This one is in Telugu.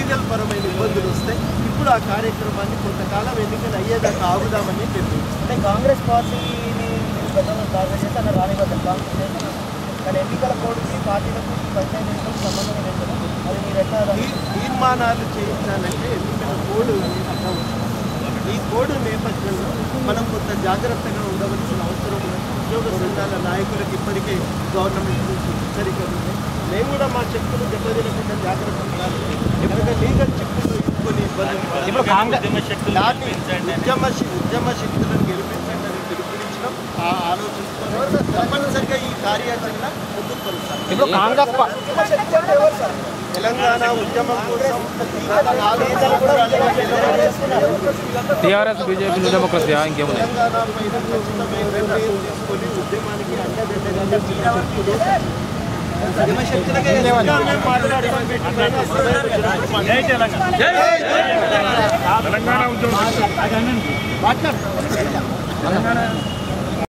లీగల్ పరమైన ఇబ్బందులు వస్తాయి ఇప్పుడు ఆ కార్యక్రమాన్ని కొంతకాలం ఎన్నికలు అయ్యేదాకా ఆగుదామని నిర్ణయించారు అంటే కాంగ్రెస్ పార్టీని గతంలో టార్గెట్ చేసి అన్న రానివ్వద్దు కాంగ్రెస్ చేసిన కానీ ఎన్నికల కోడ్కి పార్టీలకు పంచాయతీ ఎన్నికలకు సంబంధం లేదు కదా మరి మీరు ఎట్లా దాన్ని- తీ- తీర్మానాలు చేయించాలంటే ఎన్నికల కోడ్ అనేది అవసరం. ఈ కోడ్ నేపథ్యంలో మనం కొంత జాగ్రత్తగా ఉండవలసిన అవసరం ఉంది ఉద్యోగ సంఘాల నాయకులకు ఇప్పటికే గవర్నమెంట్ నుంచి హెచ్చరికలు ఉన్నాయి మేము కూడా మా శక్తులు దెబ్బతినకుండా జాగ్రత్త ఉండాలి ఎందుకంటే లీగల్ చిక్కులు ఇరుక్కొని ఇబ్బందులు ఇప్పుడు కాంగ్రెస్ దాన్ని ఉద్యమ శ- ఉద్యమ శక్తులను గెలిపించండి అని పిలుపునిచ్చడం ఆ ఆలోచనతో తప్పనిసరిగా ఈ కార్యాచరణ ముందుకు కొనసాగుతుంది ఇప్పుడు కాంగ్రెస్ పా- తెలంగాణ ఉద్యమం కోసం గత నాలుగు సంవత్సరాలుగా నిలబడి టీఆర్ఎస్ బీజేపీ న్యూ డెమోక్రసీ ఇంకేముంది తెలంగాణ పైన ఖచ్చితమైన నిర్ణయం తీసుకొని ఉద్యమానికి అండదండగా ఇంకా మేము మాట్లాడి తెలంగాణ ఉద్యమం మాట్లాడు